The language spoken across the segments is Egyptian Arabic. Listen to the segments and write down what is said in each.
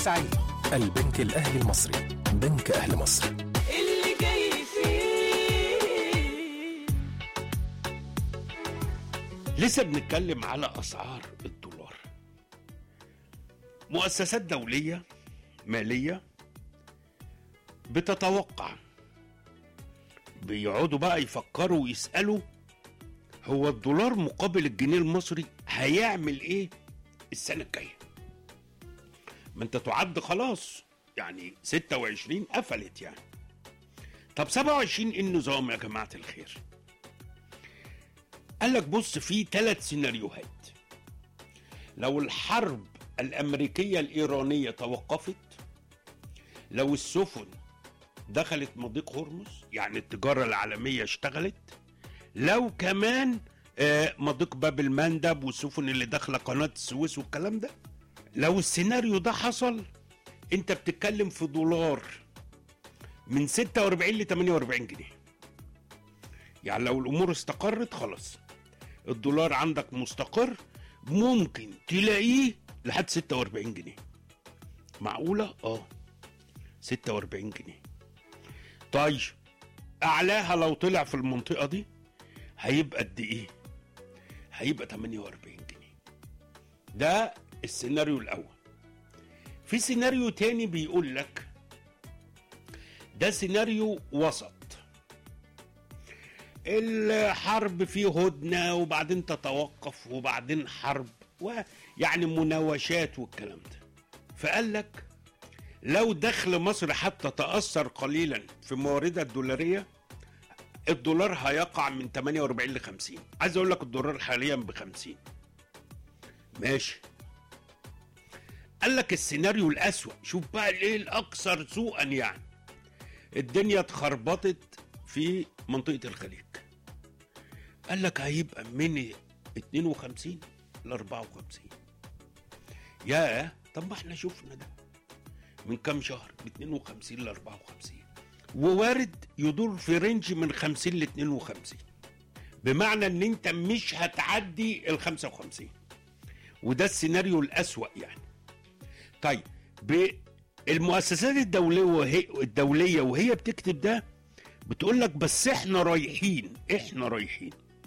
سعيد البنك الأهلي المصري بنك أهل مصر اللي جاي فيه لسه بنتكلم على اسعار الدولار مؤسسات دوليه ماليه بتتوقع بيقعدوا بقى يفكروا ويسالوا هو الدولار مقابل الجنيه المصري هيعمل ايه السنه الجايه ما انت تعد خلاص يعني 26 قفلت يعني طب 27 ايه النظام يا جماعه الخير قال لك بص في ثلاث سيناريوهات لو الحرب الامريكيه الايرانيه توقفت لو السفن دخلت مضيق هرمز يعني التجاره العالميه اشتغلت لو كمان آه، مضيق باب المندب والسفن اللي داخله قناه السويس والكلام ده لو السيناريو ده حصل انت بتتكلم في دولار من 46 ل 48 جنيه يعني لو الامور استقرت خلاص الدولار عندك مستقر ممكن تلاقيه لحد 46 جنيه معقولة؟ اه 46 جنيه طيب اعلاها لو طلع في المنطقة دي هيبقى قد ايه؟ هيبقى 48 جنيه ده السيناريو الاول في سيناريو تاني بيقول لك ده سيناريو وسط الحرب فيه هدنة وبعدين تتوقف وبعدين حرب ويعني مناوشات والكلام ده فقال لك لو دخل مصر حتى تأثر قليلا في مواردها الدولارية الدولار هيقع من 48 ل 50 عايز اقول لك الدولار حاليا ب 50 ماشي قال لك السيناريو الأسوأ شوف بقى الايه الأكثر سوءا يعني الدنيا اتخربطت في منطقة الخليج قال لك هيبقى من 52 ل 54 يا طب ما احنا شفنا ده من كام شهر من 52 ل 54 ووارد يدور في رينج من 50 ل 52 بمعنى ان انت مش هتعدي ال 55 وده السيناريو الأسوأ يعني طيب المؤسسات الدولية وهي الدولية وهي بتكتب ده بتقول لك بس احنا رايحين احنا رايحين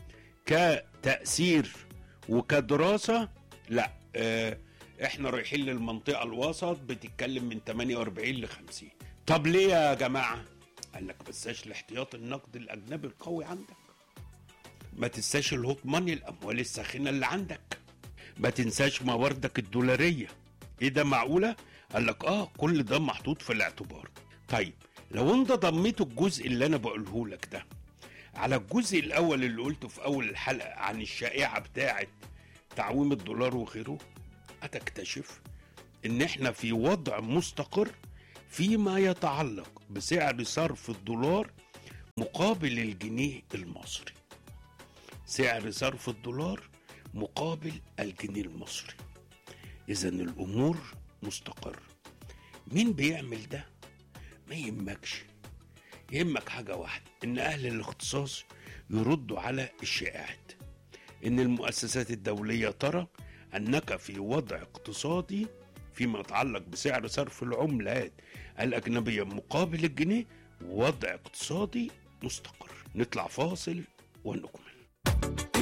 كتأثير وكدراسة لا اه احنا رايحين للمنطقة الوسط بتتكلم من 48 ل 50 طب ليه يا جماعة؟ قال لك بس الاحتياط النقد الأجنبي القوي عندك ما تنساش الهوت ماني الأموال الساخنة اللي عندك ما تنساش مواردك الدولارية ايه ده معقولة؟ قال لك اه كل ده محطوط في الاعتبار طيب لو انت ضميت الجزء اللي انا بقوله لك ده على الجزء الاول اللي قلته في اول الحلقه عن الشائعه بتاعه تعويم الدولار وغيره هتكتشف ان احنا في وضع مستقر فيما يتعلق بسعر صرف الدولار مقابل الجنيه المصري سعر صرف الدولار مقابل الجنيه المصري اذا الامور مستقر مين بيعمل ده ما يهمكش يهمك حاجة واحدة إن أهل الاختصاص يردوا على الشائعات إن المؤسسات الدولية ترى أنك في وضع اقتصادي فيما يتعلق بسعر صرف العملات الأجنبية مقابل الجنيه وضع اقتصادي مستقر نطلع فاصل ونكمل